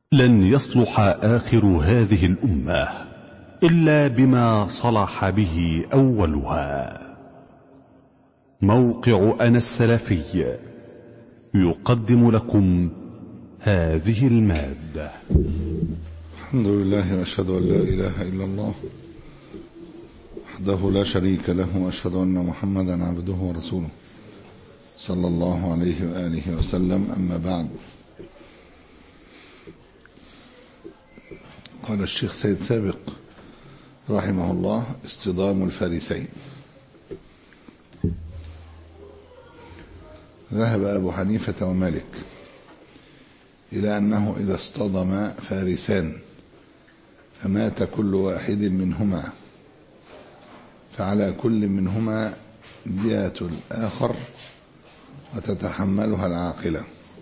لن يصلح آخر هذه الأمة إلا بما صلح به أولها موقع أنا السلفي يقدم لكم هذه المادة الحمد لله واشهد ان لا اله الا الله وحده لا شريك له واشهد ان محمدا عبده ورسوله صلى الله عليه واله وسلم اما بعد قال الشيخ سيد سابق رحمه الله اصطدام الفارسين ذهب ابو حنيفه ومالك إلى أنه إذا اصطدم فارسان فمات كل واحد منهما فعلى كل منهما دية الآخر وتتحملها العاقلة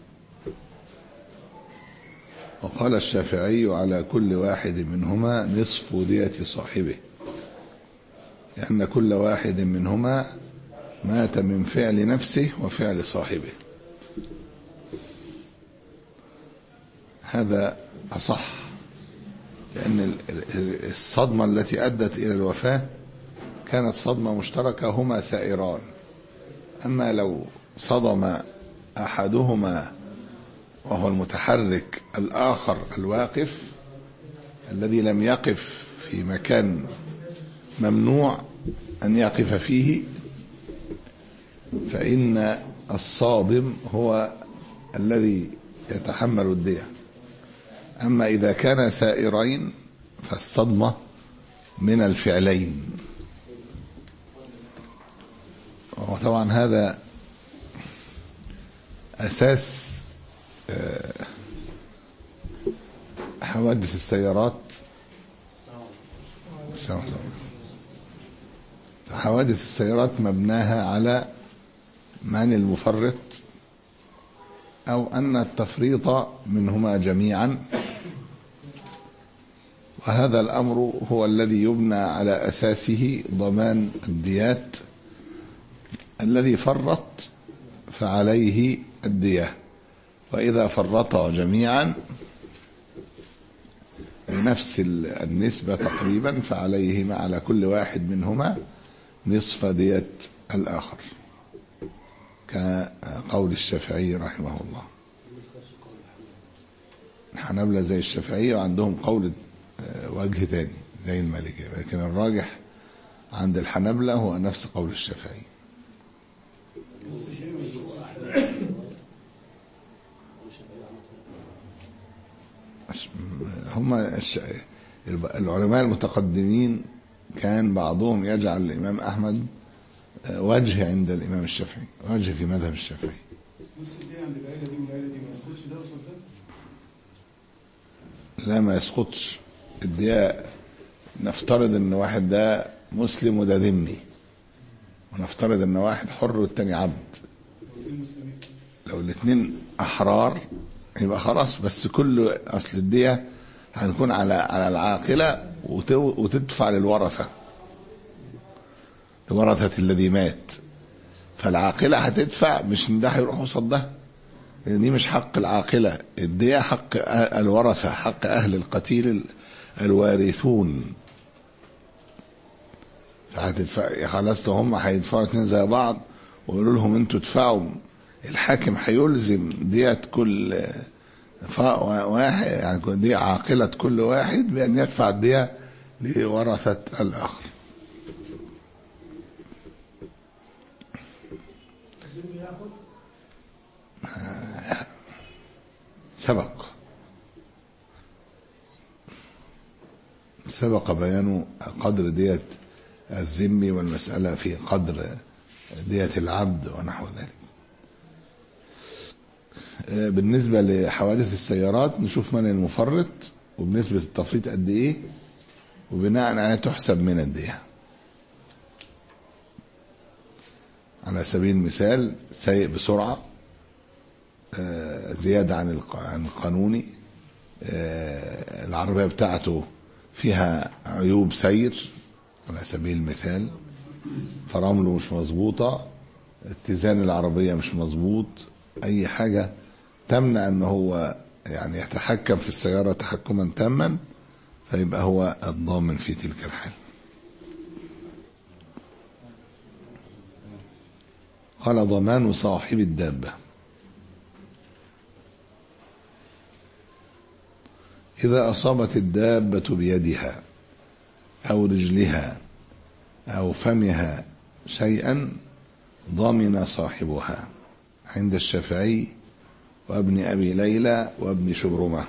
وقال الشافعي على كل واحد منهما نصف دية صاحبه لأن كل واحد منهما مات من فعل نفسه وفعل صاحبه هذا أصح لأن الصدمة التي أدت إلى الوفاة كانت صدمة مشتركة هما سائران أما لو صدم أحدهما وهو المتحرك الآخر الواقف الذي لم يقف في مكان ممنوع أن يقف فيه فإن الصادم هو الذي يتحمل الدية أما إذا كان سائرين فالصدمة من الفعلين وطبعا هذا أساس حوادث السيارات حوادث السيارات مبناها على من المفرط أو أن التفريط منهما جميعا وهذا الأمر هو الذي يبنى على أساسه ضمان الديات الذي فرط فعليه الدية وإذا فرطا جميعا بنفس النسبة تقريبا فعليهما على كل واحد منهما نصف دية الآخر كقول الشافعي رحمه الله الحنابلة زي الشافعية وعندهم قول وجه تاني زي المالكية لكن الراجح عند الحنابلة هو نفس قول الشافعي هم العلماء المتقدمين كان بعضهم يجعل الإمام أحمد وجه عند الإمام الشافعي وجه في مذهب الشافعي لا ما يسقطش الدياء نفترض ان واحد ده مسلم وده ذمي ونفترض ان واحد حر والتاني عبد لو الاثنين احرار يبقى خلاص بس كل اصل الدية هنكون على على العاقلة وتدفع للورثة لورثة الذي مات فالعاقلة هتدفع مش ان ده هيروح قصاد ده لان دي مش حق العاقلة الدية حق الورثة حق اهل القتيل الوارثون فهتدفع خلاص لو هم هيدفعوا اتنين زي بعض ويقولوا لهم انتوا ادفعوا الحاكم هيلزم دية كل واحد يعني دي عاقلة كل واحد بأن يدفع الدية لورثة الآخر سبق سبق بيان قدر دية الذمي والمسألة في قدر دية العبد ونحو ذلك بالنسبة لحوادث السيارات نشوف من المفرط وبنسبة التفريط قد ايه وبناء على تحسب من الدية على سبيل المثال سايق بسرعة زيادة عن عن القانوني العربية بتاعته فيها عيوب سير على سبيل المثال فرامله مش مظبوطة اتزان العربية مش مظبوط أي حاجة تمنع أن هو يعني يتحكم في السيارة تحكما تاما فيبقى هو الضامن في تلك الحال قال ضمان صاحب الدابة إذا أصابت الدابة بيدها أو رجلها أو فمها شيئا ضمن صاحبها عند الشافعي وابن أبي ليلى وابن شبرمة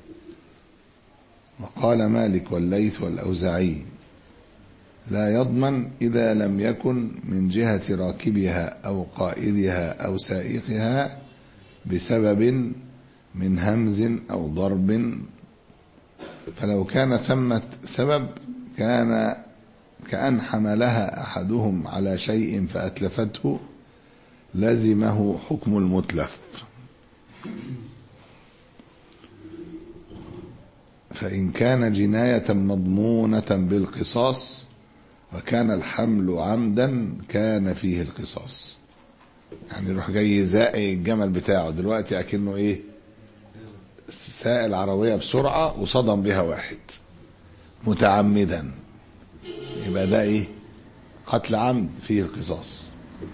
وقال مالك والليث والأوزعي لا يضمن إذا لم يكن من جهة راكبها أو قائدها أو سائقها بسبب من همز أو ضرب فلو كان ثمة سبب كان كأن حملها أحدهم على شيء فأتلفته لزمه حكم المتلف فإن كان جناية مضمونة بالقصاص وكان الحمل عمدا كان فيه القصاص يعني يروح جاي زائي الجمل بتاعه دلوقتي أكنه إيه ساق العربية بسرعة وصدم بها واحد متعمدا يبقى ده إيه قتل عمد فيه القصاص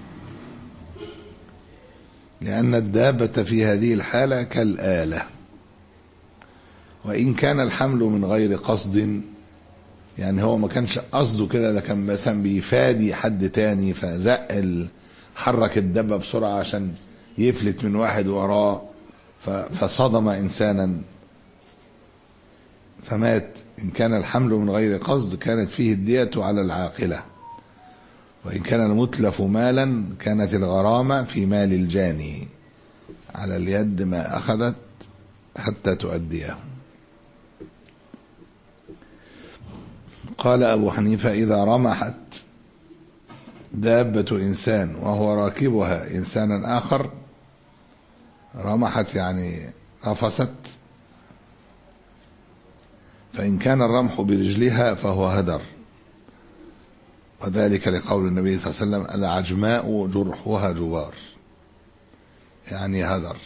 لأن الدابة في هذه الحالة كالآلة وإن كان الحمل من غير قصد يعني هو ما كانش قصده كده ده كان مثلا بيفادي حد تاني فزق حرك الدبة بسرعة عشان يفلت من واحد وراه فصدم إنسانا فمات إن كان الحمل من غير قصد كانت فيه الدية على العاقلة وإن كان المتلف مالا كانت الغرامة في مال الجاني على اليد ما أخذت حتى تؤديه قال أبو حنيفة إذا رمحت دابة إنسان وهو راكبها إنسانا آخر رمحت يعني قفست فإن كان الرمح برجلها فهو هدر وذلك لقول النبي صلى الله عليه وسلم العجماء جرحها جبار يعني هدر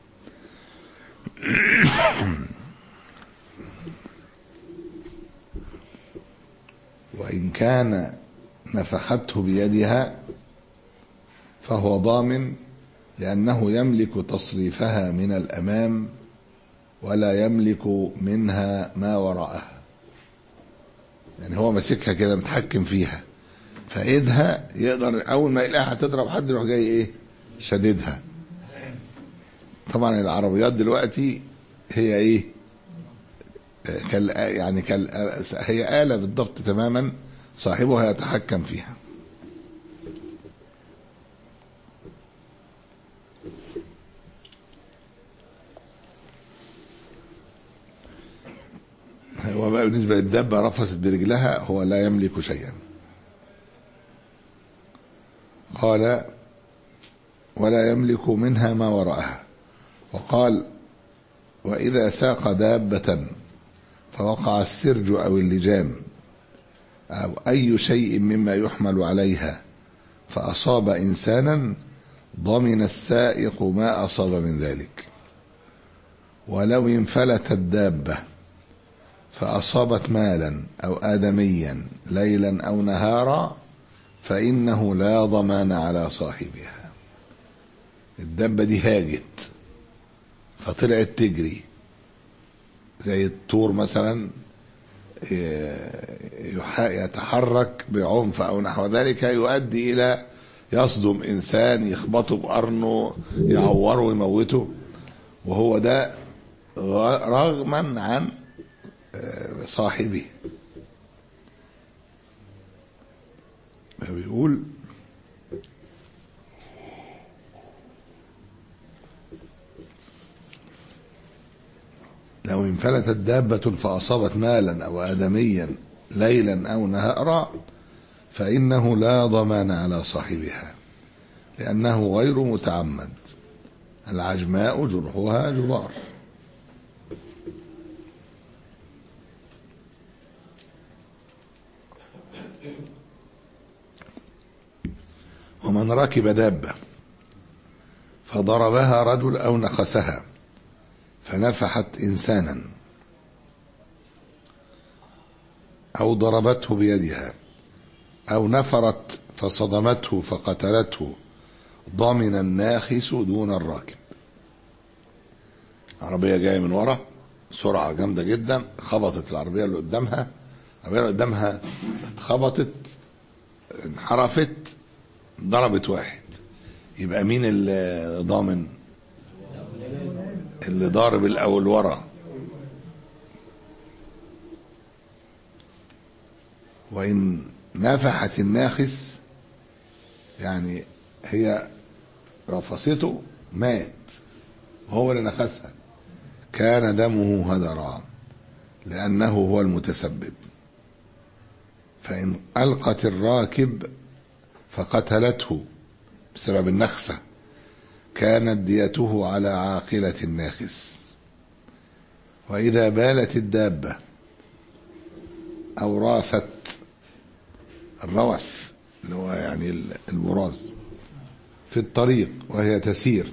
وإن كان نفحته بيدها فهو ضامن لأنه يملك تصريفها من الأمام ولا يملك منها ما وراءها يعني هو ماسكها كده متحكم فيها فايدها يقدر اول ما يلاقيها هتضرب حد يروح جاي ايه شددها طبعا العربيات دلوقتي هي ايه كال يعني كال هي آلة بالضبط تماما صاحبها يتحكم فيها هو بقى بالنسبة للدابة رفست برجلها هو لا يملك شيئا قال ولا يملك منها ما وراءها وقال وإذا ساق دابة فوقع السرج أو اللجام أو أي شيء مما يحمل عليها فأصاب إنسانا ضمن السائق ما أصاب من ذلك ولو انفلت الدابة فأصابت مالا أو آدميا ليلا أو نهارا فإنه لا ضمان على صاحبها الدبة دي هاجت فطلعت تجري زي الطور مثلا يتحرك بعنف أو نحو ذلك يؤدي إلى يصدم إنسان يخبطه بقرنه يعوره ويموته وهو ده رغما عن صاحبه بيقول لو انفلتت دابة فأصابت مالا أو آدميا ليلا أو نهارا فإنه لا ضمان على صاحبها لأنه غير متعمد العجماء جرحها جبار ومن ركب دابة فضربها رجل أو نخسها فنفحت إنسانا أو ضربته بيدها أو نفرت فصدمته فقتلته ضمن الناخس دون الراكب عربية جاية من ورا سرعة جامدة جدا خبطت العربية اللي قدامها العربية اللي قدامها اتخبطت انحرفت ضربت واحد يبقى مين اللي ضامن اللي ضارب الاول ورا وان نفحت الناخس يعني هي رفصته مات وهو اللي نخسها كان دمه هدرا لأنه هو المتسبب فإن ألقت الراكب فقتلته بسبب النخسة كانت ديته على عاقلة الناخس وإذا بالت الدابة أو راثت الروث اللي هو يعني البراز في الطريق وهي تسير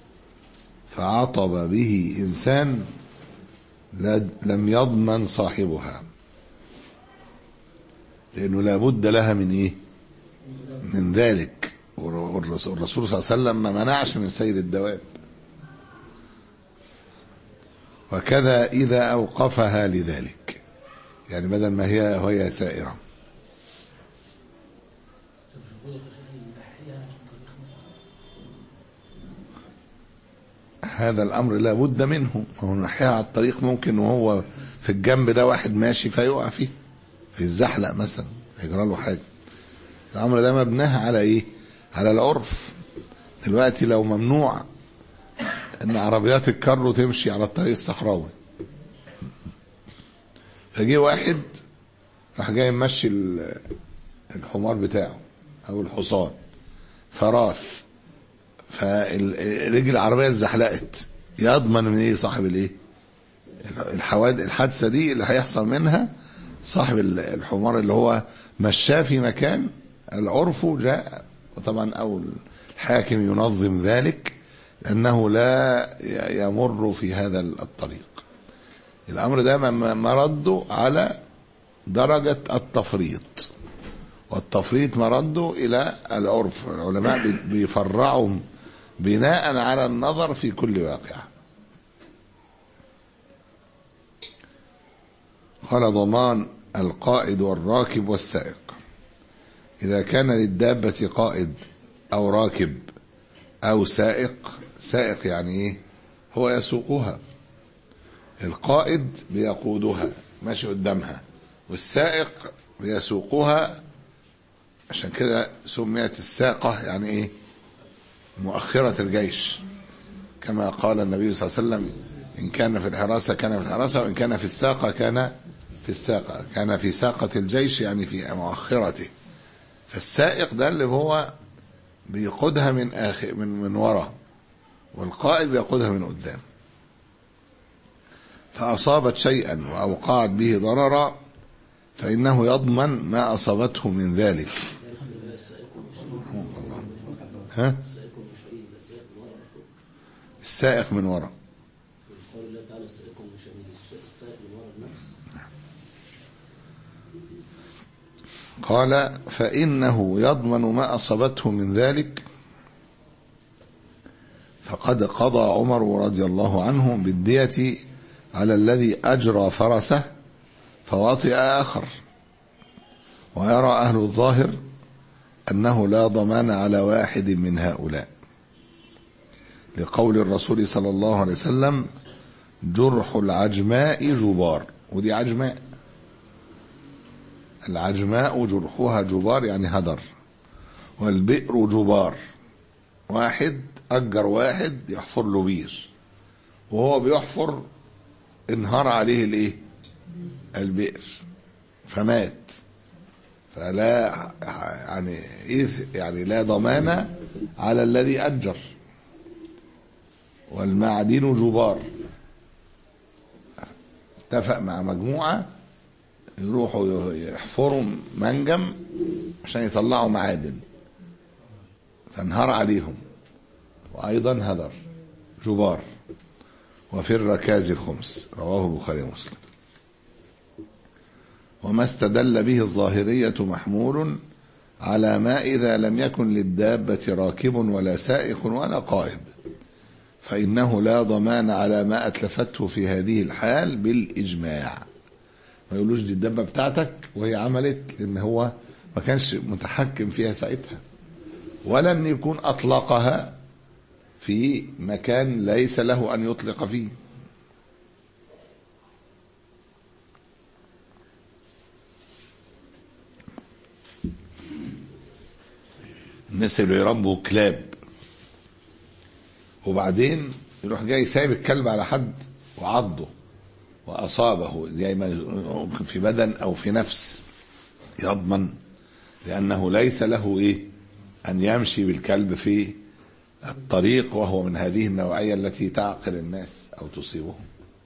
فعطب به إنسان لم يضمن صاحبها لأنه لابد لها من إيه من ذلك والرسول صلى الله عليه وسلم ما منعش من سير الدواب وكذا إذا أوقفها لذلك يعني بدل ما هي وهي سائرة هذا الأمر لا بد منه هو نحيها على الطريق ممكن وهو في الجنب ده واحد ماشي فيقع فيه في الزحلق مثلا يجرى له حاجة الأمر ده مبناه على إيه على العرف دلوقتي لو ممنوع ان عربيات الكارو تمشي على الطريق الصحراوي فجه واحد راح جاي ممشي الحمار بتاعه او الحصان فراث فرجل العربيه اتزحلقت يضمن من ايه صاحب الايه الحوادث الحادثه دي اللي هيحصل منها صاحب الحمار اللي هو مشاه في مكان العرف جاء وطبعا او الحاكم ينظم ذلك لانه لا يمر في هذا الطريق الامر ده مرده على درجه التفريط والتفريط مرده الى العرف العلماء بيفرعوا بناء على النظر في كل واقعه قال ضمان القائد والراكب والسائق إذا كان للدابة قائد أو راكب أو سائق سائق يعني إيه هو يسوقها القائد بيقودها ماشي قدامها والسائق بيسوقها عشان كده سميت الساقة يعني إيه مؤخرة الجيش كما قال النبي صلى الله عليه وسلم إن كان في الحراسة كان في الحراسة وإن كان في الساقة كان في الساقة كان في ساقة الجيش يعني في مؤخرته فالسائق ده اللي هو بيقودها من آخر من من ورا والقائد بيقودها من قدام فأصابت شيئا وأوقعت به ضررا فإنه يضمن ما أصابته من ذلك ها السائق من ورا قال فإنه يضمن ما أصابته من ذلك فقد قضى عمر رضي الله عنه بالدية على الذي أجرى فرسه فوطئ آخر ويرى أهل الظاهر أنه لا ضمان على واحد من هؤلاء لقول الرسول صلى الله عليه وسلم جرح العجماء جبار ودي عجماء العجماء جرحها جبار يعني هدر والبئر جبار واحد أجر واحد يحفر له بير وهو بيحفر انهار عليه الايه البئر فمات فلا يعني يعني لا ضمان على الذي أجر والمعدن جبار اتفق مع مجموعة يروحوا يحفروا منجم عشان يطلعوا معادن فانهار عليهم وأيضا هدر جبار وفي الركاز الخمس رواه البخاري ومسلم وما استدل به الظاهرية محمول على ما إذا لم يكن للدابة راكب ولا سائق ولا قائد فإنه لا ضمان على ما أتلفته في هذه الحال بالإجماع ما يقولوش دي الدابة بتاعتك وهي عملت لأن هو ما كانش متحكم فيها ساعتها ولا أن يكون أطلقها في مكان ليس له أن يطلق فيه الناس اللي يربوا كلاب وبعدين يروح جاي سايب الكلب على حد وعضه وأصابه زي ما في بدن أو في نفس يضمن لأنه ليس له إيه أن يمشي بالكلب في الطريق وهو من هذه النوعية التي تعقل الناس أو تصيبهم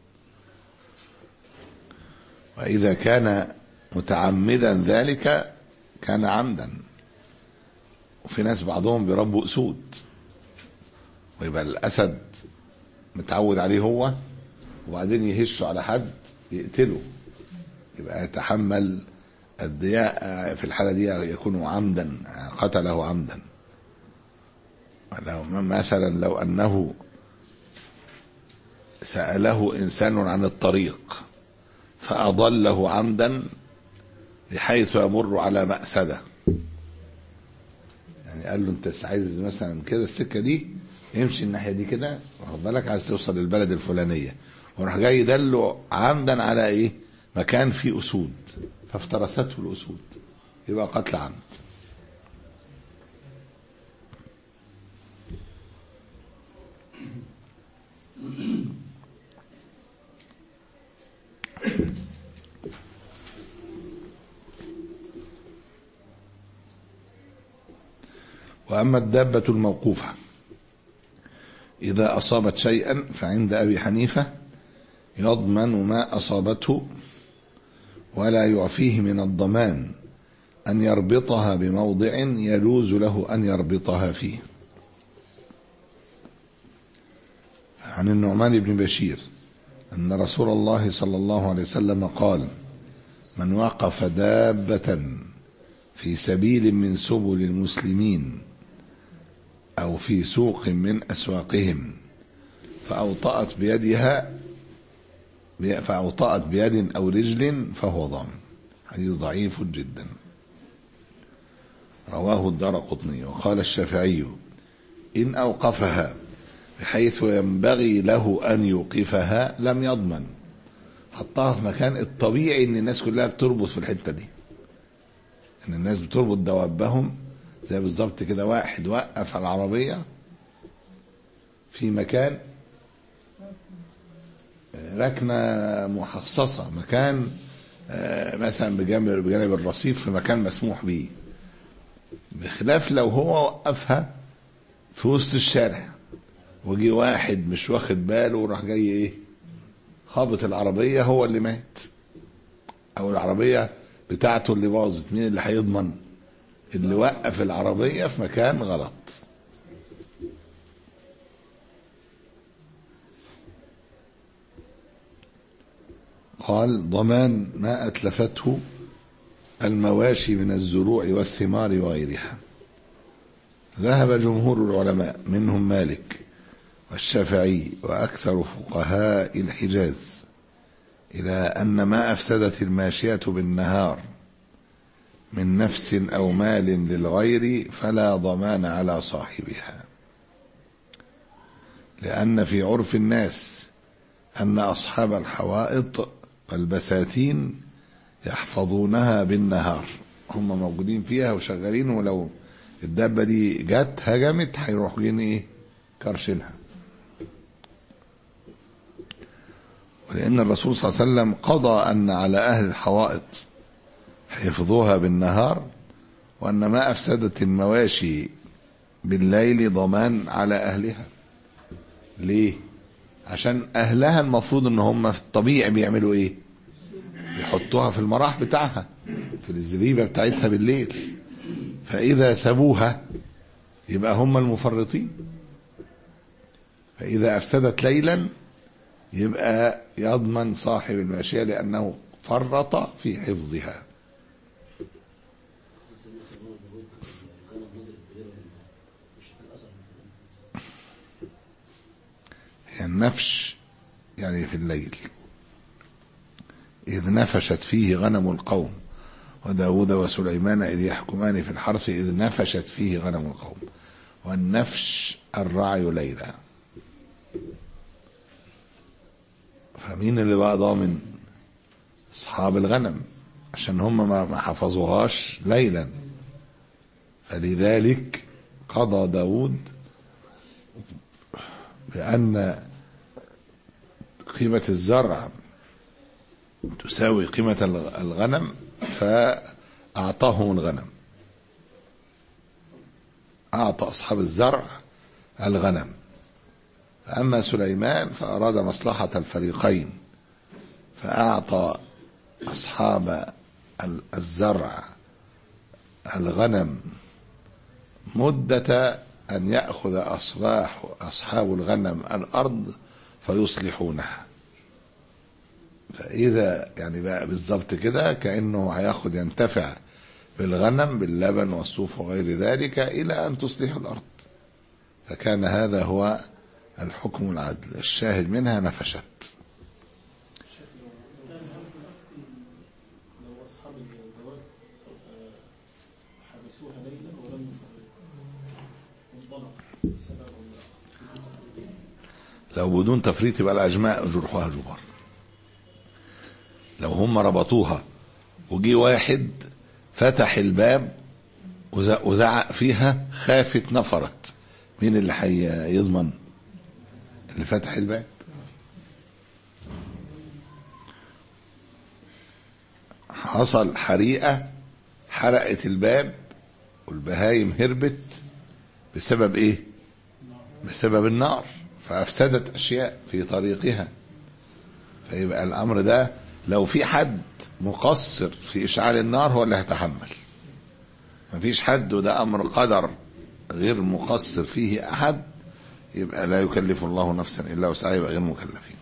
وإذا كان متعمدا ذلك كان عمدا وفي ناس بعضهم بيربوا أسود ويبقى الأسد متعود عليه هو وبعدين يهشه على حد يقتله يبقى يتحمل الدياء في الحالة دي يكون عمدا قتله عمدا لو مثلا لو أنه سأله إنسان عن الطريق فأضله عمدا بحيث يمر على مأسدة يعني قال له انت عايز مثلا كده السكه دي امشي الناحيه دي كده واخد بالك عايز توصل للبلد الفلانيه وراح جاي يدله عمدا على ايه مكان فيه اسود فافترسته الاسود يبقى قتل عمد وأما الدابة الموقوفة إذا أصابت شيئا فعند أبي حنيفة يضمن ما أصابته ولا يعفيه من الضمان أن يربطها بموضع يجوز له أن يربطها فيه عن النعمان بن بشير أن رسول الله صلى الله عليه وسلم قال من وقف دابة في سبيل من سبل المسلمين أو في سوق من أسواقهم فأوطأت بيدها فأوطأت بيد أو رجل فهو ضامن حديث ضعيف جدا رواه الدار قطني وقال الشافعي إن أوقفها بحيث ينبغي له أن يوقفها لم يضمن حطها في مكان الطبيعي ان الناس كلها بتربط في الحتة دي ان الناس بتربط دوابهم زي بالظبط كده واحد وقف على العربية في مكان ركنة محصصة مكان مثلا بجانب بجانب الرصيف في مكان مسموح به بخلاف لو هو وقفها في وسط الشارع وجي واحد مش واخد باله وراح جاي ايه خابط العربية هو اللي مات او العربية بتاعته اللي باظت مين اللي هيضمن اللي وقف العربية في مكان غلط قال ضمان ما أتلفته المواشي من الزروع والثمار وغيرها ذهب جمهور العلماء منهم مالك والشافعي وأكثر فقهاء الحجاز إلى أن ما أفسدت الماشية بالنهار من نفس أو مال للغير فلا ضمان على صاحبها لأن في عرف الناس أن أصحاب الحوائط والبساتين يحفظونها بالنهار هم موجودين فيها وشغالين ولو الدابة دي جت هجمت هيروح جين ايه كرشلها ولأن الرسول صلى الله عليه وسلم قضى أن على أهل الحوائط حفظوها بالنهار وأن ما أفسدت المواشي بالليل ضمان على أهلها ليه عشان أهلها المفروض أن هم في الطبيعي بيعملوا إيه يحطوها في المراح بتاعها في الزريبة بتاعتها بالليل فإذا سابوها يبقى هم المفرطين فإذا أفسدت ليلا يبقى يضمن صاحب الماشية لأنه فرط في حفظها هي النفش يعني في الليل إذ نفشت فيه غنم القوم وداود وسليمان إذ يحكمان في الحرث إذ نفشت فيه غنم القوم والنفش الرعي ليلا فمين اللي بقى ضامن أصحاب الغنم عشان هم ما حفظوهاش ليلا فلذلك قضى داود بأن قيمة الزرع تساوي قيمة الغنم فأعطاهم الغنم أعطى أصحاب الزرع الغنم أما سليمان فأراد مصلحة الفريقين فأعطى أصحاب الزرع الغنم مدة أن يأخذ أصلاح أصحاب الغنم الأرض فيصلحونها فإذا يعني بقى بالظبط كده كأنه هياخد ينتفع بالغنم باللبن والصوف وغير ذلك إلى أن تصلح الأرض فكان هذا هو الحكم العدل الشاهد منها نفشت لو أصحاب الدواب حبسوها ليلا ولم ينطلق بسبب لو بدون تفريط يبقى الأجماع جرحها جبر لو هم ربطوها وجي واحد فتح الباب وزعق فيها خافت نفرت مين اللي هيضمن اللي فتح الباب حصل حريقة حرقت الباب والبهايم هربت بسبب ايه بسبب النار فافسدت اشياء في طريقها فيبقى الامر ده لو في حد مقصر في اشعال النار هو اللي هيتحمل مفيش حد وده امر قدر غير مقصر فيه احد يبقى لا يكلف الله نفسا الا وسعها يبقى غير مكلفين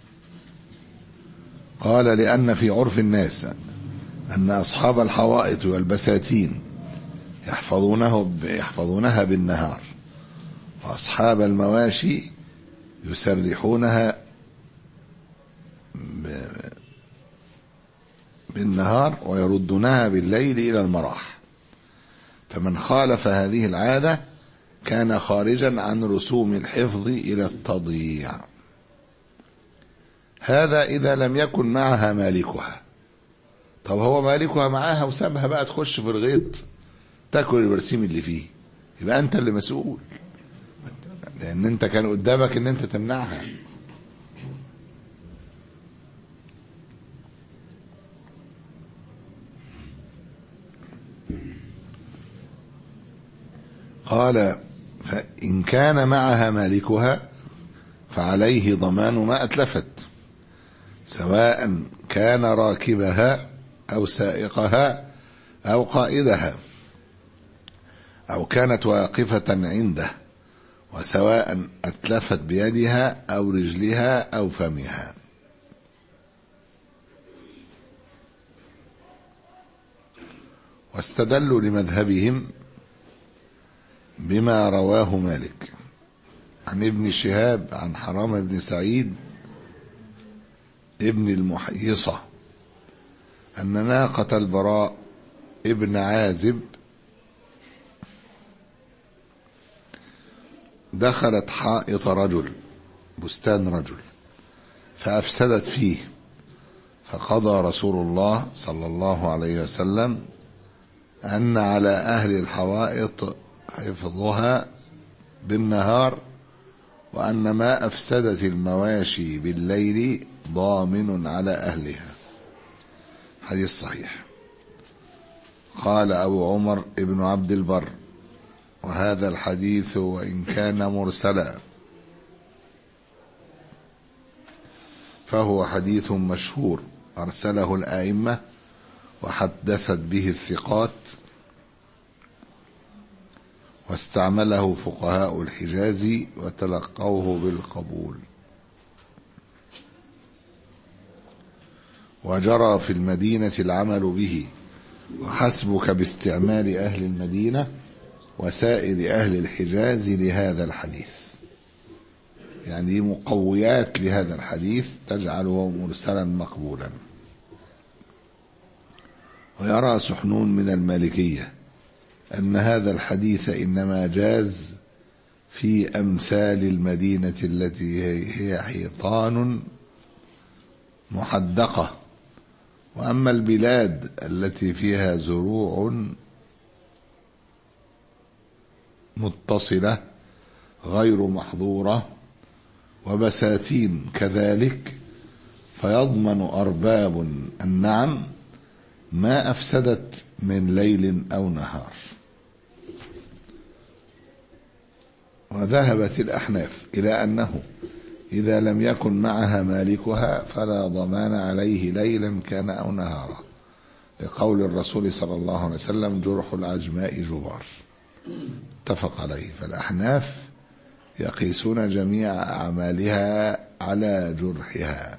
قال لان في عرف الناس ان اصحاب الحوائط والبساتين يحفظونه يحفظونها بالنهار واصحاب المواشي يسرحونها بالنهار ويردونها بالليل إلى المراح فمن خالف هذه العادة كان خارجا عن رسوم الحفظ إلى التضييع هذا إذا لم يكن معها مالكها طب هو مالكها معاها وسابها بقى تخش في الغيط تاكل البرسيم اللي فيه يبقى أنت اللي مسؤول لأن أنت كان قدامك أن أنت تمنعها قال فإن كان معها مالكها فعليه ضمان ما أتلفت سواء كان راكبها أو سائقها أو قائدها أو كانت واقفة عنده وسواء أتلفت بيدها أو رجلها أو فمها واستدلوا لمذهبهم بما رواه مالك عن ابن شهاب عن حرام بن سعيد ابن المحيصة أن ناقة البراء ابن عازب دخلت حائط رجل بستان رجل فأفسدت فيه فقضى رسول الله صلى الله عليه وسلم أن على أهل الحوائط حفظها بالنهار وأن ما أفسدت المواشي بالليل ضامن على أهلها حديث صحيح قال أبو عمر ابن عبد البر وهذا الحديث وإن كان مرسلا فهو حديث مشهور أرسله الآئمة وحدثت به الثقات واستعمله فقهاء الحجاز وتلقوه بالقبول وجرى في المدينة العمل به وحسبك باستعمال أهل المدينة وسائر أهل الحجاز لهذا الحديث يعني دي مقويات لهذا الحديث تجعله مرسلا مقبولا ويرى سحنون من المالكية أن هذا الحديث إنما جاز في أمثال المدينة التي هي حيطان محدقة وأما البلاد التي فيها زروع متصلة غير محظورة وبساتين كذلك فيضمن أرباب النعم ما أفسدت من ليل أو نهار وذهبت الأحناف إلى أنه إذا لم يكن معها مالكها فلا ضمان عليه ليلا كان أو نهارا لقول الرسول صلى الله عليه وسلم جرح العجماء جبار اتفق عليه فالأحناف يقيسون جميع أعمالها على جرحها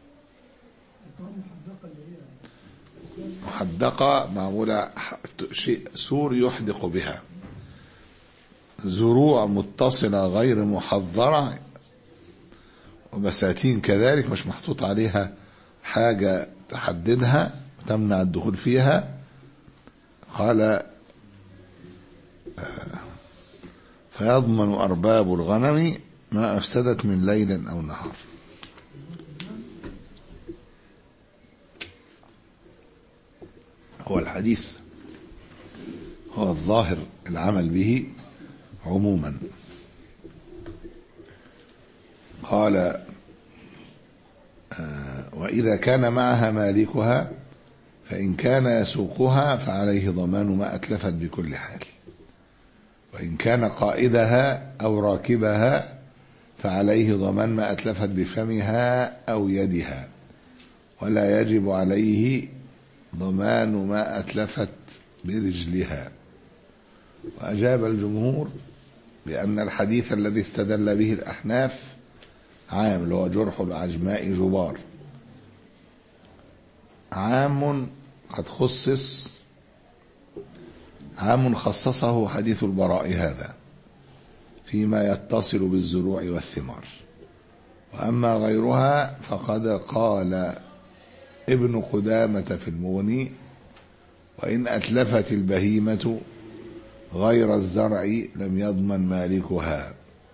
محدقة معمولة شيء سور يحدق بها زروع متصلة غير محضرة وبساتين كذلك مش محطوط عليها حاجة تحددها وتمنع الدخول فيها قال فيضمن أرباب الغنم ما أفسدت من ليل أو نهار هو الحديث هو الظاهر العمل به عموما قال وإذا كان معها مالكها فإن كان يسوقها فعليه ضمان ما أتلفت بكل حال وإن كان قائدها أو راكبها فعليه ضمان ما أتلفت بفمها أو يدها ولا يجب عليه ضمان ما أتلفت برجلها وأجاب الجمهور بأن الحديث الذي استدل به الأحناف عام اللي هو جرح العجماء جبار عام قد خصص عام خصصه حديث البراء هذا فيما يتصل بالزروع والثمار وأما غيرها فقد قال ابن قدامة في المغني وإن أتلفت البهيمة غير الزرع لم يضمن مالكها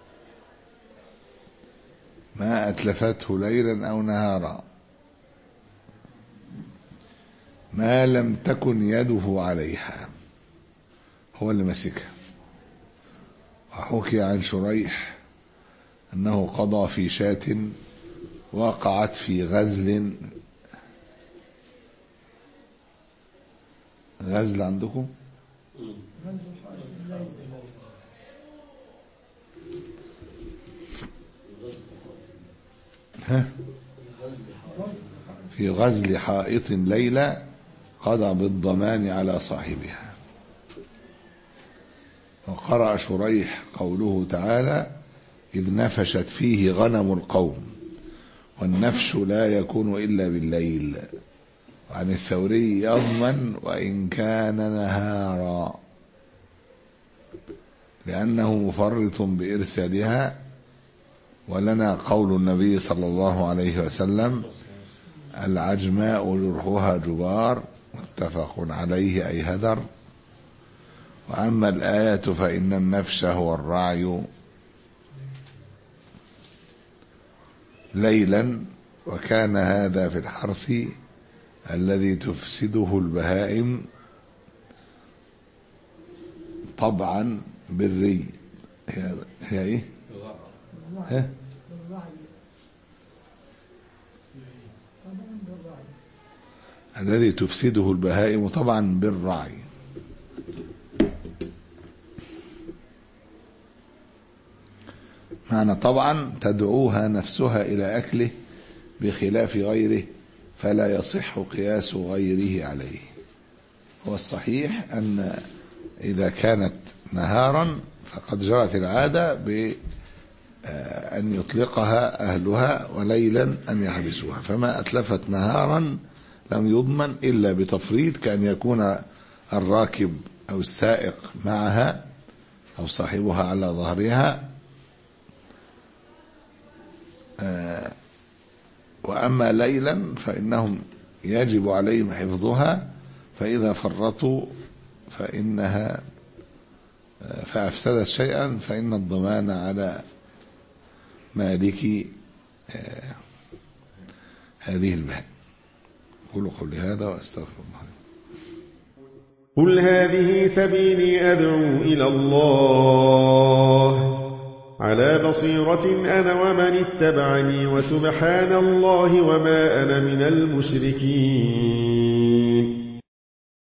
ما أتلفته ليلا أو نهارا ما لم تكن يده عليها هو اللي مسكها وحكي عن شريح أنه قضى في شاة وقعت في غزل غزل عندكم ها في غزل حائط ليلة قضى بالضمان على صاحبها وقرأ شريح قوله تعالى إذ نفشت فيه غنم القوم والنفش لا يكون إلا بالليل وعن الثوري يضمن وإن كان نهارا لأنه مفرط بإرسالها ولنا قول النبي صلى الله عليه وسلم العجماء جرحها جبار متفق عليه أي هدر وأما الآية فإن النفش هو الرعي ليلا وكان هذا في الحرث الذي تفسده البهائم طبعا بالري هي, هي ايه ها؟ الذي تفسده البهائم طبعا بالرعي معنى طبعا تدعوها نفسها إلى أكله بخلاف غيره فلا يصح قياس غيره عليه هو الصحيح أن إذا كانت نهارا فقد جرت العادة بأن يطلقها أهلها وليلا أن يحبسوها فما أتلفت نهارا لم يضمن إلا بتفريط كأن يكون الراكب أو السائق معها أو صاحبها على ظهرها آه، وأما ليلا فإنهم يجب عليهم حفظها فإذا فرطوا فإنها آه، فأفسدت شيئا فإن الضمان على مالك آه، هذه البهائم قولوا قولي هذا وأستغفر الله قل هذه سبيلي أدعو إلى الله على بصيرة أنا ومن اتبعني وسبحان الله وما أنا من المشركين